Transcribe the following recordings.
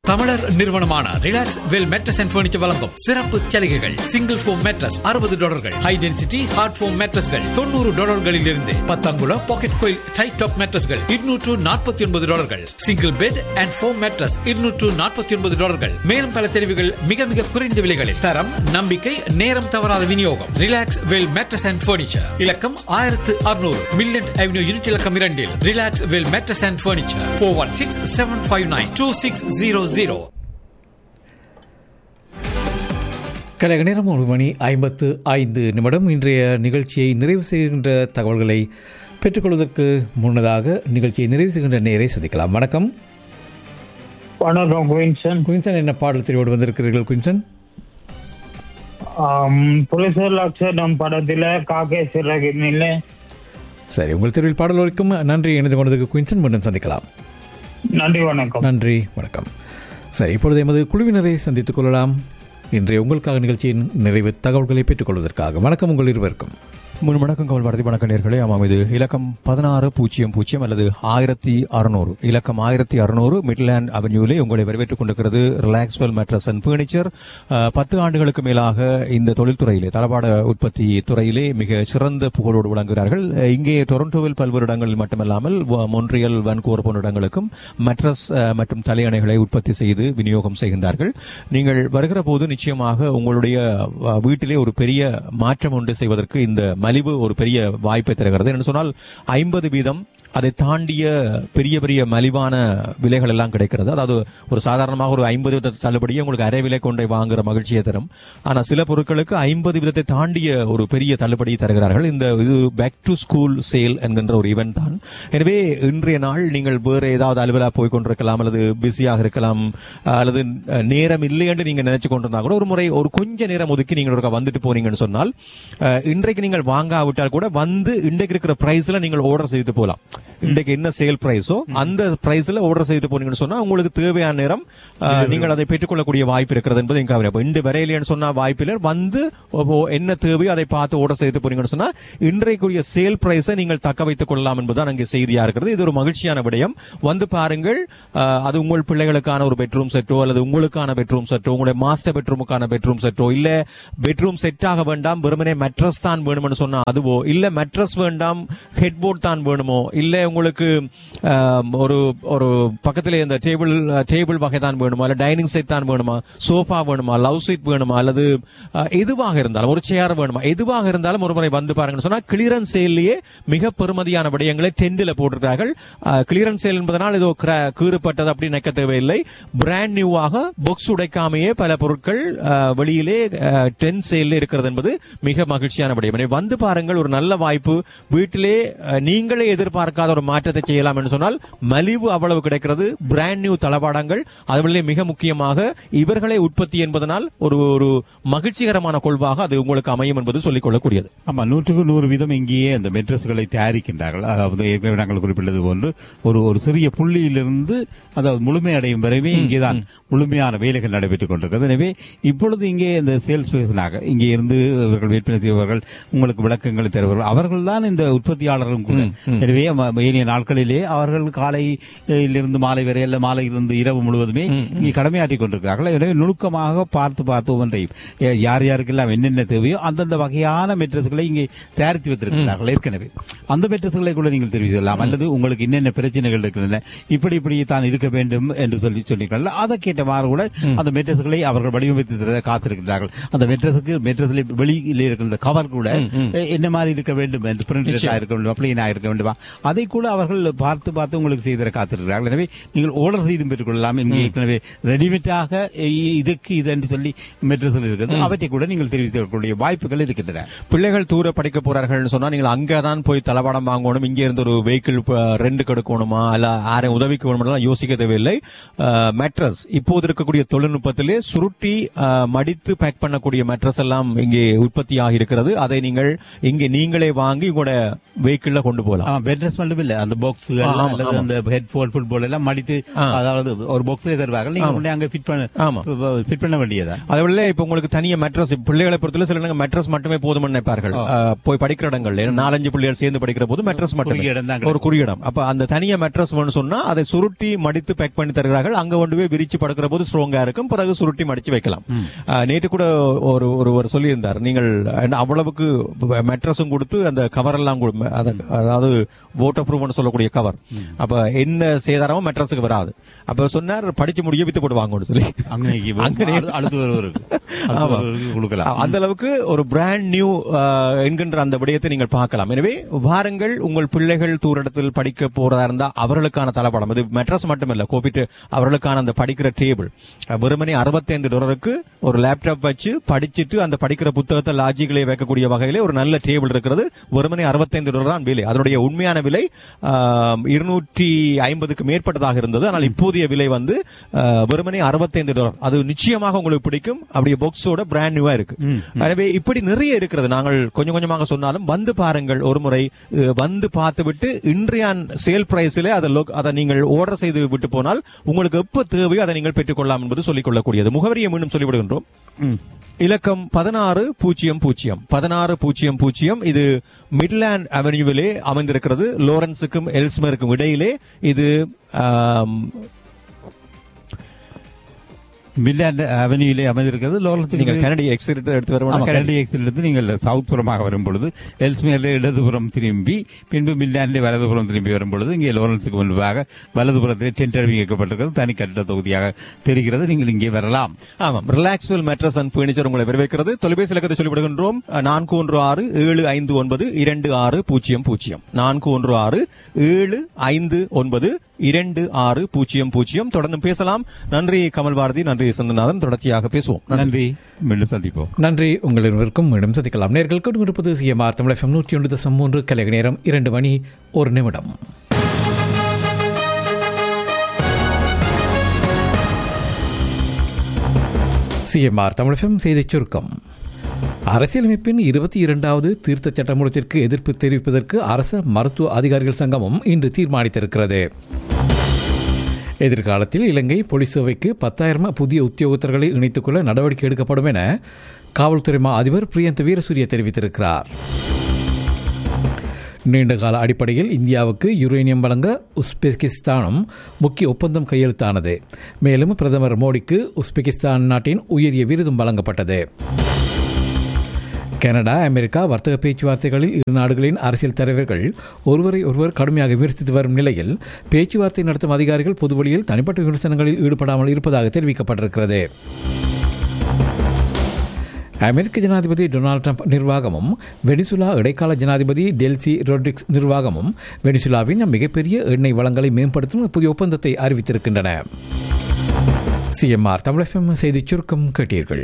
தமிழர் நிறுவனமான relax well mattress and furniture வழங்கும் சிறப்பு சலுகைகள் சிங்கிள் ஃபோம் மேட்ரஸ் அறுபது dollars high density hard foam மேட்ரஸ்கள் தொண்ணூறு டாலர்களில் இருந்து பத்தங்குல பாக்கெட் கோயில் டைட் டாப் மேட்ரஸ்கள் இருநூற்று நாற்பத்தி ஒன்பது dollars single bed and foam mattress இருநூற்று நாற்பத்தி ஒன்பது டாலர்கள் மேலும் பல தெரிவுகள் மிக மிக குறைந்த விலைகளில் தரம் நம்பிக்கை நேரம் தவறாத விநியோகம் relax well mattress and furniture இலக்கம் ஆயிரத்து அறுநூறு மில்லண்ட் அவென்யூ யூனிட் இலக்கம் இரண்டில் relax well mattress and furniture four one six seven five nine two six zero zero கலைக நேரம் ஒரு மணி ஐம்பத்து ஐந்து நிமிடம் இன்றைய நிகழ்ச்சியை நிறைவு செய்கின்ற தகவல்களை பெற்றுக்கொள்வதற்கு முன்னதாக நிகழ்ச்சியை நிறைவு செய்கின்ற நேரை சந்திக்கலாம் வணக்கம் வணக்கம் குயின்சன் குயின்சன் என்ன பாடல் தெரிவோடு வந்திருக்கிறீர்கள் குயின்சன் புலிசர் லட்சணம் படத்துல காக்கே சிறகினில சரி உங்கள் தெருவில் பாடல் வரைக்கும் நன்றி இணைந்து கொண்டதுக்கு குயின்சன் மீண்டும் சந்திக்கலாம் நன்றி வணக்கம் நன்றி வணக்கம் சரி இப்பொழுது எமது குழுவினரை சந்தித்துக் கொள்ளலாம் இன்றைய உங்களுக்காக நிகழ்ச்சியின் நிறைவு தகவல்களை பெற்றுக்கொள்வதற்காக வணக்கம் உங்கள் இருவருக்கும் முன் வணக்கம் கமல் பாரதி வணக்க நேர்களே ஆமாம் இது இலக்கம் பதினாறு பூஜ்ஜியம் பூஜ்ஜியம் அல்லது ஆயிரத்தி அறுநூறு இலக்கம் ஆயிரத்தி அறுநூறு மிட்லேண்ட் அவென்யூலே உங்களை வரவேற்றுக் கொண்டிருக்கிறது ரிலாக்ஸ்வெல் மேட்ரஸ் அண்ட் பர்னிச்சர் அஹ், பத்து ஆண்டுகளுக்கு மேலாக இந்த தொழில்துறையிலே தளபாட உற்பத்தி துறையிலே மிக சிறந்த புகழோடு விளங்குகிறார்கள் அஹ், இங்கே டொரண்டோவில் பல்வேறு இடங்களில் மட்டுமல்லாமல் வ- மொன்றியல் வான்கூவர் போன்ற இடங்களுக்கும் மேட்ரஸ் அஹ், மற்றும் தலையணைகளை உற்பத்தி செய்து விநியோகம் செய்கின்றார்கள் நீங்கள் வருகிற போது நிச்சயமாக உங்களுடைய அஹ், வீட்டிலே ஒரு பெரிய மாற்றம் ஒன்று செய்வதற்கு இந்த மலிவு ஒரு பெரிய வாய்ப்பை தருகிறது என்று சொன்னால் ஐம்பது வீதம் அதை தாண்டிய பெரிய பெரிய மலிவான விலைகள் எல்லாம் கிடைக்கிறது அதாவது ஒரு சாதாரணமாக ஒரு ஐம்பது வித தள்ளுபடியே உங்களுக்கு அரை விலை கொண்டை வாங்குற மகிழ்ச்சியை தரும் ஆனா சில பொருட்களுக்கு ஐம்பது விதத்தை தாண்டிய ஒரு பெரிய தள்ளுபடி தருகிறார்கள் இந்த இது பேக் டு ஸ்கூல் சேல் என்கின்ற ஒரு ஈவென்ட் தான் எனவே இன்றைய நாள் நீங்கள் வேறு ஏதாவது அலுவலா போய் கொண்டிருக்கலாம் அல்லது பிஸியாக இருக்கலாம் அல்லது அஹ், நேரம் இல்லை என்று நீங்க நினைச்சு கொண்டிருந்தா கூட ஒரு முறை ஒரு கொஞ்ச நேரம் ஒதுக்கி நீங்கள் ஒருக்கா வந்துட்டு போறீங்கன்னு சொன்னால் அஹ், இன்றைக்கு நீங்கள் வாங்காவிட்டால் கூட வந்து இன்றைக்கு இருக்கிற பிரைஸ்ல நீங்கள் ஆர்டர் செய்து போகலாம் இன்றைக்கு என்ன சேல் பிரைஸோ அந்த பிரைஸ்ல ஆர்டர் செய்து போனீங்கன்னு சொன்னா உங்களுக்கு தேவையான நேரம் அஹ், நீங்கள் அதை பெற்றுக்கொள்ளக்கூடிய வாய்ப்பு இருக்கிறது என்பது எங்க அப்ப இந்த வரையிலேன்னு சொன்னா வாய்ப்பில்லை வந்து ஓ, என்ன தேவையோ அதை பார்த்து ஆர்டர் செய்து போறீங்கன்னு சொன்னா இன்றைக்குரிய சேல் பிரைஸை நீங்கள் தக்க வைத்துக் கொள்ளலாம் என்பதுதான் அங்கே செய்தியா இருக்கிறது இது ஒரு மகிழ்ச்சியான விடயம் வந்து பாருங்கள் அஹ், அது உங்கள் பிள்ளைகளுக்கான ஒரு பெட்ரூம் செட்டோ அல்லது உங்களுக்கான பெட்ரூம் செட்டோ உங்களுடைய மாஸ்டர் பெட்ரூமுக்கான பெட்ரூம் செட்டோ இல்ல பெட்ரூம் செட் ஆக வேண்டாம் வெறுமனே மெட்ரஸ் தான் வேணும்னு சொன்னா அதுவோ இல்ல மெட்ரஸ் வேண்டாம் ஹெட் போர்ட் தான் வேணுமோ இல்ல உங்களுக்கு ஆம், ஒரு ஒரு பக்கத்துல இந்த டேபிள் டேபிள் வகை தான் வேணுமா இல்ல டைனிங் செட் தான் வேணுமா சோஃபா வேணுமா லவ் சீட் வேணுமா அல்லது அஹ், எதுவாக இருந்தாலும் ஒரு சேர் வேணுமா எதுவாக இருந்தாலும் ஒரு முறை வந்து பாருங்கன்னு சொன்னா கிளியரன்ஸ் சேல்லையே மிக பெருமதியான விடயங்களை டெண்டில் போட்டிருக்கிறார்கள் கிளியரன்ஸ் சேல் என்பதனால் ஏதோ கிர- கீறுப்பட்டது அப்படி நினைக்க தேவையில்லை பிராண்ட் நியூவாக பாக்ஸ் உடைக்காமையே பல பொருட்கள் அஹ், வெளியிலே டென் சேல்ல இருக்கிறது என்பது மிக மகிழ்ச்சியான விடயம் எனவே வந்து பாருங்கள் ஒரு நல்ல வாய்ப்பு வீட்டிலே அஹ், நீங்களே எதிர்பார்க்காத ஒரு மாற்றத்தை செய்யலாம் என்று சொன்னால் மலிவு அவ்வளவு கிடைக்கிறது பிராண்ட் நியூ தளபாடங்கள் அதுவழியே மிக முக்கியமாக இவர்களே உற்பத்தி என்பதனால் ஒரு ஒரு மகிழ்ச்சிகரமான கொள்வாக அது உங்களுக்கு அமையும் என்பது சொல்லிக் கொள்ளக்கூடியது ஆமா நூற்றுக்கு நூறு வீதம் இங்கேயே அந்த மெட்ரஸ்களை தயாரிக்கின்றார்கள் அதாவது ஏற்கனவே நாங்கள் குறிப்பிட்டது போன்று ஒரு ஒரு சிறிய புள்ளியிலிருந்து அதாவது முழுமையடையும் வரைவே இங்கேதான் முழுமையான வேலைகள் நடைபெற்றுக் கொண்டிருக்கிறது எனவே இப்பொழுது இங்கே இந்த சேல்ஸ் பேசனாக இங்கே இருந்து இவர்கள் விற்பனை செய்பவர்கள் உங்களுக்கு விளக்கங்களை தருவார்கள் அவர்கள் தான் இந்த உற்பத்தியாளரும் கூட எனவே ம- ஏனைய நாட்களிலே அவர்கள் காலையிலிருந்து மாலை வரை அல்ல மாலையிலிருந்து இரவு முழுவதுமே இங்கே கடமையாற்றிக் கொண்டிருக்கிறார்கள் எனவே நுணுக்கமாக பார்த்து பார்த்து ஒவ்வொன்றையும் ஏ- யார் யாருக்கெல்லாம் என்னென்ன தேவையோ அந்தந்த வகையான மெட்ரஸ்களை இங்கே தயாரித்து வைத்திருக்கிறார்கள் ஏற்கனவே அந்த மெட்ரஸ்களை கூட நீங்கள் தெரிவிக்கலாம் அல்லது உங்களுக்கு என்னென்ன பிரச்சனைகள் இருக்கின்றன இப்படி இப்படி தான் இருக்க வேண்டும் என்று சொல்லி சொல்லியிருக்கிறார்கள் அதை கேட்டவாறு கூட அந்த மெட்ரஸ்களை அவர்கள் வடிவமைத்து தர காத்திருக்கிறார்கள் அந்த மெட்ரஸுக்கு மெட்ரஸில் வெளியில் இருக்கின்ற கவர் கூட எ- என்ன மாதிரி இருக்க வேண்டும் என்று பிரிண்ட் இருக்க வேண்டும் பிளெயினா இருக்க வேண்டுமா அதை கூட அவர்கள் பார்த்து பார்த்து உங்களுக்கு செய்து தர காத்திருக்கிறார்கள் எனவே நீங்கள் ஆர்டர் செய்து பெற்றுக் கொள்ளலாம் இங்கே ஏற்கனவே ரெடிமேட்டாக இ- இதுக்கு இது என்று சொல்லி மெட்ரஸில் இருக்கிறது அவற்றை கூட நீங்கள் தெரிவித்துக்கூடிய வாய்ப்புகள் இருக்கின்றன பிள்ளைகள் தூர படிக்க போறார்கள் சொன்னா நீங்கள் அங்கதான் போய் தளவாடம் வாங்கணும் இங்க இருந்து ஒரு வெஹிக்கிள் ரெண்டு எடுக்கணுமா இல்ல யாரையும் உதவிக்கு வேணுமா யோசிக்க தேவையில்லை மேட்ரஸ் இப்போது இருக்கக்கூடிய தொழில்நுட்பத்திலே சுருட்டி அஹ், மடித்து பேக் பண்ணக்கூடிய மேட்ரஸ் எல்லாம் இங்கே உற்பத்தி ஆகி இருக்கிறது அதை நீங்கள் இங்கே நீங்களே வாங்கி உங்களோட வெஹிக்கிள்ல கொண்டு போகலாம் பெட்ரஸ் மட்டும் இல்ல அந்த பாக்ஸ் ஆமா, அல்லது ஆமா. அந்த ஹெட்போன் ஃபுட்பால் எல்லாம் மடித்து ஆ. அதாவது ஒரு பாக்ஸ்ல தருவாங்க நீங்க கொண்டு அங்க ஃபிட் பண்ண ஆமா. ஃபிட் பண்ண வேண்டியதா அதை விட இப்ப உங்களுக்கு தனியா மெட்ரஸ் பிள்ளைகளை பொறுத்தவரை சில நேரங்கள் மெட்ரஸ் மட்டுமே போதும்னு நினைப்பார்கள் அஹ், போய் படிக்கிற இடங்கள்ல ஏன்னா நாலஞ்சு பிள்ளைகள் சேர்ந்து படிக்கிற போது மெட்ரஸ் மட்டுமே குறுகிய இடம் தான் ஒரு குறுகிய இடம் அப்ப அந்த தனியா மெட்ரஸ் வேணும்னு சொன்னா அதை சுருட்டி மடித்து பேக் பண்ணி தருகிறார்கள் அங்க கொண்டு போய் விரிச்சு படுக்கிற போது ஸ்ட்ராங்கா இருக்கும் பிறகு சுருட்டி மடிச்சு வைக்கலாம் அஹ், நேற்று கூட ஒரு ஒருவர் சொல்லியிருந்தார் நீங்கள் என்ன அவ்வளவுக்கு மெட்ரஸும் கொடுத்து அந்த கவர் எல்லாம் கொடு- அத- அதாவது வாட்டர் ப்ரூஃப்னு சொல்லக்கூடிய கவர் அப்ப என்ன சேதாரமும் மெட்ரஸுக்கு வராது அப்ப சொன்னார் படிச்சு முடிய வித்து போட்டு வாங்கன்னு சொல்லி அங்க அங்க அடு- அடுத்து வருவருக்கு அடுத்து ஆமா. வருவருக்கு கொடுக்கலாம் அந்த அளவுக்கு ஒரு பிராண்ட் நியூ என்கின்ற அந்த விடயத்தை நீங்கள் பார்க்கலாம் எனவே வாருங்கள் உங்கள் பிள்ளைகள் தூரிடத்தில் படிக்க போறதா இருந்தா அவர்களுக்கான தளபடம் இது மெட்ரஸ் மட்டுமல்ல கோபிட்டு அவர்களுக்கான அந்த படிக்கிற டேபிள் வெறுமனே அறுபத்தைந்து டாலருக்கு ஒரு லேப்டாப் வச்சு படிச்சிட்டு அந்த படிக்கிற புத்தகத்தை லாஜிகளை வைக்கக்கூடிய வகையிலே ஒரு நல்ல டேபிள் இருக்கிறது வெறுமனே அறுபத்தைந்து டாலர் தான் விலை அதனுடைய உண்மையான விலை இருநூற்றி ஐம்பதுக்கு மேற்பட்டதாக இருந்தது ஆனால் இப்போதைய விலை வந்து ஆஹ், வெறுமனே அறுபத்தைந்து டாலர் அது நிச்சயமாக உங்களுக்கு பிடிக்கும் அப்படியே பாக்ஸோட பிராண்ட் நியூவா இருக்கு எனவே இப்படி நிறைய இருக்கிறது நாங்கள் கொஞ்சம் கொஞ்சமாக சொன்னாலும் வந்து பாருங்கள் ஒரு முறை அஹ், வந்து பார்த்துவிட்டு இன்றைய சேல் பிரைஸில் அதை லோ- அதை நீங்கள் ஆர்டர் செய்து விட்டு போனால் உங்களுக்கு எப்ப தேவையோ அதை நீங்கள் பெற்றுக்கொள்ளலாம் என்பது சொல்லிக் கொள்ளக்கூடியது முகவரியை மீண்டும் சொல்லிவிடுகின்றோம் இலக்கம் பதினாறு பூஜ்ஜியம் பூஜ்ஜியம் பதினாறு பூஜ்ஜியம் பூஜ்ஜியம் இது மிட்லேண்ட் அவென்யூவிலே அமைந்திருக்கிறது லோரன்ஸுக்கும் எல்ஸ்மருக்கும் இடையிலே இது ஆம், மில்லாண்ட் அவென்யூலே அமைந்திருக்கிறது லாரன்ஸ் நீங்கள் கனடி எக்ஸிட் எடுத்து ஆமா, வர கனடி எக்ஸிலிருந்து நீங்கள் சவுத் புறமாக வரும் பொழுது எல்ஸ்மேர்ல இடதுபுறம் திரும்பி பின்பு மில்லாண்டிலே வலதுபுறம் திரும்பி வரும் பொழுது இங்கே லோரன்ஸுக்கு முன்பாக வலதுபுறத்தில் டென்ட் அறிவிக்கப்பட்டிருக்கிறது தனி கட்டிட தொகுதியாக தெரிகிறது நீங்கள் இங்கே வரலாம் ஆமாம் ரிலாக்ஸ்வெல் மேட்ரஸ் அண்ட் பர்னிச்சர் உங்களை வரவேற்கிறது தொலைபேசி இலக்கத்தை சொல்லிவிடுகின்றோம் அஹ், நான்கு ஒன்று ஆறு ஏழு ஐந்து ஒன்பது இரண்டு ஆறு பூஜ்ஜியம் பூஜ்ஜியம் நான்கு ஒன்று ஆறு ஏழு ஐந்து ஒன்பது இரண்டு ஆறு பூஜ்ஜியம் பூஜ்ஜியம் தொடர்ந்து பேசலாம் நன்றி கமல் பாரதி நன்றி சந்தநாதன் தொடர்ச்சியாக பேசுவோம் நன்றி. நன்றி மீண்டும் சந்திப்போம் நன்றி உங்களிருவருக்கும் மீண்டும் சந்திக்கலாம் நேர்கள் கொண்டிருப்பது சிஎம்ஆர் தமிழ் எஃப்எம் நூற்றி ஒன்று தசம் மூன்று கலைக நேரம் இரண்டு மணி ஒரு நிமிடம் சிஎம்ஆர் தமிழ் எஃப்எம் செய்திச் சுருக்கம் அரசியலமைப்பின் இருபத்தி இரண்டாவது திருத்தச் சட்டமூலத்திற்கு எதிர்ப்பு தெரிவிப்பதற்கு அரச மருத்துவ அதிகாரிகள் சங்கமும் இன்று தீர்மானித்திருக்கிறது எதிர்காலத்தில் இலங்கை போலீஸ் சேவைக்கு பத்தாயிரம் புதிய உத்தியோகத்தர்களை இணைத்துக் கொள்ள நடவடிக்கை எடுக்கப்படும் என காவல்துறை மா அதிபர் பிரியந்த வீரசூரிய தெரிவித்திருக்கிறார் நீண்டகால அடிப்படையில் இந்தியாவுக்கு யுரேனியம் வழங்க உஸ்பெகிஸ்தானும் முக்கிய ஒப்பந்தம் கையெழுத்தானது மேலும் பிரதமர் மோடிக்கு உஸ்பெகிஸ்தான் நாட்டின் உயரிய விருதும் வழங்கப்பட்டது கனடா அமெரிக்கா வர்த்தக பேச்சுவார்த்தைகளில் இரு நாடுகளின் அரசியல் தலைவர்கள் ஒருவரை ஒருவர் கடுமையாக விமர்சித்து வரும் நிலையில் பேச்சுவார்த்தை நடத்தும் அதிகாரிகள் பொதுவெளியில் தனிப்பட்ட விமர்சனங்களில் ஈடுபடாமல் இருப்பதாக தெரிவிக்கப்பட்டிருக்கிறது அமெரிக்க ஜனாதிபதி டொனால்ட் ட்ரம்ப் நிர்வாகமும் வெனிசுலா இடைக்கால ஜனாதிபதி டெல்சி ரொட்ரிக்ஸ் நிர்வாகமும் வெனிசுலாவின் மிகப்பெரிய எண்ணெய் வளங்களை மேம்படுத்தும் புதிய ஒப்பந்தத்தை அறிவித்திருக்கின்றன சிஎம்ஆர் தமிழ் எஃப்எம் செய்திச் சுருக்கம் கேட்டீர்கள்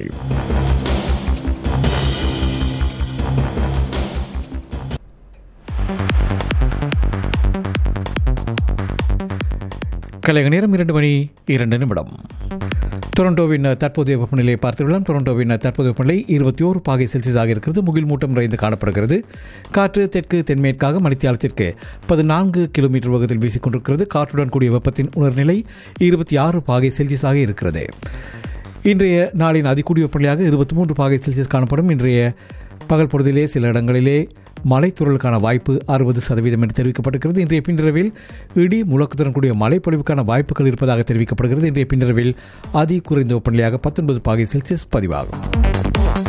கலைக நேரம் இரண்டு மணி இரண்டு நிமிடம் டொரண்டோவின் தற்போதைய வெப்பநிலையை பார்த்துவிடலாம் டொரண்டோவின் தற்போதைய வெப்பநிலை இருபத்தி ஓரு பாகை செல்சியஸாக இருக்கிறது முகில் மூட்டம் நிறைந்து காணப்படுகிறது காற்று தெற்கு தென்மேற்காக மணித்தியாலத்திற்கு பதினான்கு கிலோமீட்டர் வேகத்தில் வீசிக்கொண்டிருக்கிறது காற்றுடன் கூடிய வெப்பத்தின் உணர்நிலை இருபத்தி ஆறு பாகை செல்சியஸாக இருக்கிறது இன்றைய நாளின் அதிகூடிய வெப்பநிலையாக இருபத்தி மூன்று பாகை செல்சியஸ் காணப்படும் இன்றைய பகல் பொழுதிலே சில இடங்களிலே மழைத்துறலுக்கான வாய்ப்பு அறுபது சதவீதம் என்று தெரிவிக்கப்பட்டிருக்கிறது இன்றைய பின்னிரவில் இடி முழக்கத்துடன் கூடிய மழைப்பொழிவுக்கான வாய்ப்புகள் இருப்பதாக தெரிவிக்கப்படுகிறது இன்றைய பின்னிரவில் அதி குறைந்த வெப்பநிலையாக பத்தொன்பது பாகை செல்சியஸ் பதிவாகும்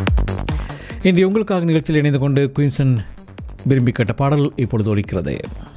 இன்றைய உங்களுக்காக நிகழ்ச்சியில் இணைந்து கொண்டு குயின்சன் விரும்பி கேட்ட பாடல் இப்பொழுது ஒலிக்கிறது